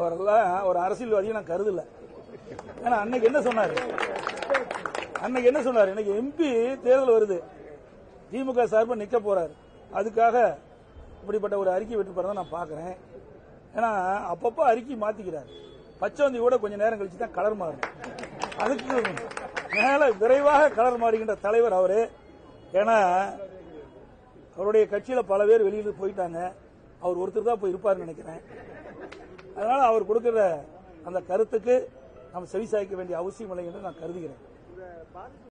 அவரெல்லாம் ஒரு அரசியல்வாதியை நான் கருதல ஏன்னா அன்னைக்கு என்ன சொன்னாரு அன்னைக்கு என்ன சொன்னாரு இன்னைக்கு எம்பி தேர்தல் வருது திமுக சார்பா நிக்க போறாரு அதுக்காக இப்படிப்பட்ட ஒரு அறிக்கை விட்டு போறதை நான் பாக்குறேன் ஏன்னா அப்பப்போ அறிக்கை மாத்திக்கிறார் பச்சவந்தி கூட கொஞ்ச நேரம் கழிச்சு தான் கலர் மாறும் அதுக்கு மேல விரைவாக கலர் மாறுகின்ற தலைவர் அவரு ஏன்னா அவருடைய கட்சியில பல பேர் வெளியில போயிட்டாங்க அவர் ஒருத்தர் தான் போய் இருப்பார்னு நினைக்கிறேன் அதனால அவர் கொடுக்கிற அந்த கருத்துக்கு நாம் செவிசாய்க்க வேண்டிய அவசியம் இல்லை என்று நான் கருதுகிறேன்